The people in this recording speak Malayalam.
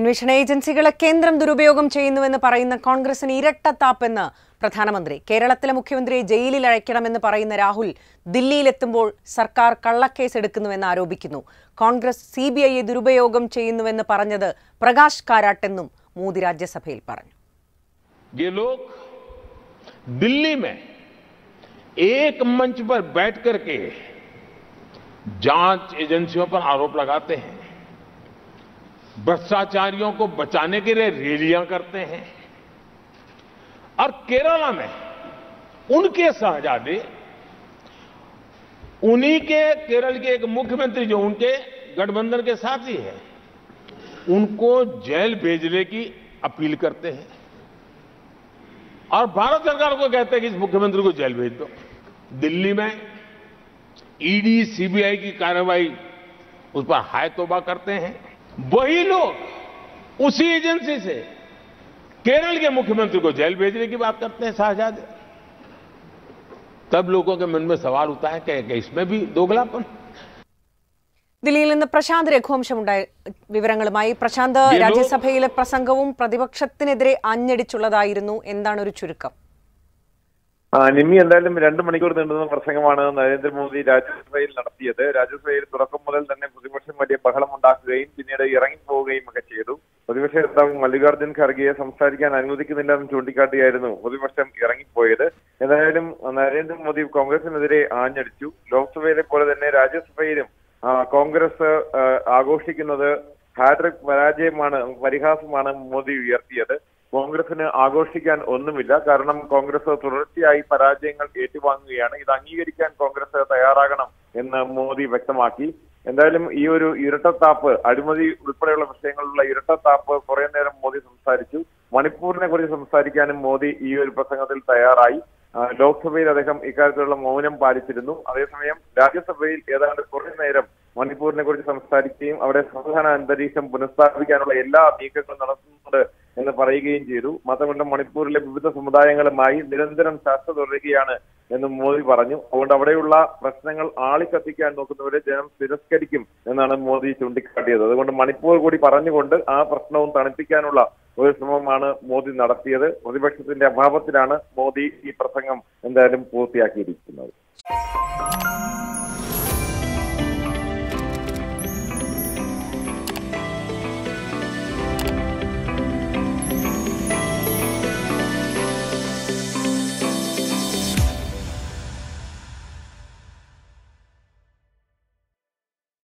അന്വേഷണ ഏജൻസികളെ കേന്ദ്രം ദുരുപയോഗം ചെയ്യുന്നുവെന്ന് പറയുന്ന കോൺഗ്രസിന് ഇരട്ടത്താപ്പെന്ന് പ്രധാനമന്ത്രി കേരളത്തിലെ മുഖ്യമന്ത്രിയെ ജയിലിൽ അയക്കണമെന്ന് പറയുന്ന രാഹുൽ ദില്ലിയിലെത്തുമ്പോൾ സർക്കാർ കള്ളക്കേസ് എടുക്കുന്നുവെന്ന് ആരോപിക്കുന്നു കോൺഗ്രസ് സി ബി ഐയെ ദുരുപയോഗം ചെയ്യുന്നുവെന്ന് പറഞ്ഞത് പ്രകാശ് കാരാട്ടെന്നും മോദി രാജ്യസഭയിൽ പറഞ്ഞു ये लोग दिल्ली में एक मंच पर बैठ करके जांच एजेंसियों पर आरोप लगाते हैं भ्रष्टाचारियों को बचाने के लिए रैलियां करते हैं और केरला में उनके शहजादे उन्हीं के केरल के एक मुख्यमंत्री जो उनके गठबंधन के साथी हैं उनको जेल भेजने की अपील करते हैं और भारत सरकार को कहते हैं कि इस मुख्यमंत्री को जेल भेज दो दिल्ली में ईडी सीबीआई की कार्रवाई उस पर हाय तोबा करते हैं वही लोग उसी एजेंसी से केरल के मुख्यमंत्री को जेल भेजने की बात करते हैं शाहजादे तब लोगों के मन में सवाल उठता है कि कि इसमें भी दोगलापन ദില്ലിയിൽ നിന്ന് പ്രശാന്ത് രഘുവംശമുണ്ടായ വിവരങ്ങളുമായി പ്രശാന്ത് ദിലു- രാജ്യസഭയിലെ പ്രസംഗവും പ്രതിപക്ഷത്തിനെതിരെ ആഞ്ഞടിച്ചുള്ളതായിരുന്നു എന്താണ് ഒരു ചുരുക്കം ആ, നിമ്മി എന്തായാലും രണ്ട് മണിക്കൂർ നീണ്ടുന്ന പ്രസംഗമാണ് നരേന്ദ്രമോദി രാജ്യസഭയിൽ നടത്തിയത് രാജ്യസഭയിൽ തുടക്കം മുതൽ തന്നെ പ്രതിപക്ഷം വലിയ ബഹളം ഉണ്ടാക്കുകയും പിന്നീട് ഇറങ്ങിപ്പോവുകയും ഒക്കെ ചെയ്തു പ്രതിപക്ഷ നേതാവ് മല്ലികാർജ്ജുൻ ഖർഗെയെ സംസാരിക്കാൻ അനുവദിക്കുന്നില്ലെന്ന് ചൂണ്ടിക്കാട്ടിയായിരുന്നു പ്രതിപക്ഷം ഇറങ്ങിപ്പോയത് ഏതായാലും നരേന്ദ്രമോദി കോൺഗ്രസിനെതിരെ ആഞ്ഞടിച്ചു ലോക്സഭയിലെ പോലെ തന്നെ രാജ്യസഭയിലും ആ, കോൺഗ്രസ് ആ, ആഘോഷിക്കുന്നത് ഹാട്രിക് പരാജയമാണ് പരിഹാസമാണ് മോദി ഉയർത്തിയത് കോൺഗ്രസിന് ആഘോഷിക്കാൻ ഒന്നുമില്ല കാരണം കോൺഗ്രസ് തുടർച്ചയായി പരാജയങ്ങൾ ഏറ്റുവാങ്ങുകയാണ് ഇത് അംഗീകരിക്കാൻ കോൺഗ്രസ് തയ്യാറാകണം എന്ന് മോദി വ്യക്തമാക്കി എന്തായാലും ഈ ഒരു ഇരട്ടത്താപ്പ് അഴിമതി ഉൾപ്പെടെയുള്ള വിഷയങ്ങളിലുള്ള ഇരട്ടത്താപ്പ് കുറെ നേരം മോദി സംസാരിച്ചു മണിപ്പൂരിനെ കുറിച്ച് സംസാരിക്കാനും മോദി ഈ ഒരു പ്രസംഗത്തിൽ തയ്യാറായി ആ, ലോക്സഭയിൽ അദ്ദേഹം ഇക്കാര്യത്തിലുള്ള മൗനം പാലിച്ചിരുന്നു അതേസമയം രാജ്യസഭയിൽ ഏതാണ്ട് കുറെ നേരം മണിപ്പൂരിനെ കുറിച്ച് സംസാരിക്കുകയും അവിടെ സമാധാന അന്തരീക്ഷം പുനഃസ്ഥാപിക്കാനുള്ള എല്ലാ നീക്കങ്ങളും നടത്തുന്നുണ്ട് എന്ന് പറയുകയും ചെയ്തു മാത്രമല്ല മണിപ്പൂരിലെ വിവിധ സമുദായങ്ങളുമായി നിരന്തരം ചർച്ച തുടരുകയാണ് എന്ന് മോദി പറഞ്ഞു അതുകൊണ്ട് അവിടെയുള്ള പ്രശ്നങ്ങൾ ആളിക്കത്തിക്കാൻ നോക്കുന്നവരെ ജനം തിരസ്കരിക്കും എന്നാണ് മോദി ചൂണ്ടിക്കാട്ടിയത് അതുകൊണ്ട് മണിപ്പൂർ കൂടി പറഞ്ഞുകൊണ്ട് ആ പ്രശ്നവും തണുപ്പിക്കാനുള്ള ഒരു ശ്രമമാണ് മോദി നടത്തിയത് പ്രതിപക്ഷത്തിന്റെ അഭാവത്തിലാണ് മോദി ഈ പ്രസംഗം എന്തായാലും പൂർത്തിയാക്കിയിരിക്കുന്നത്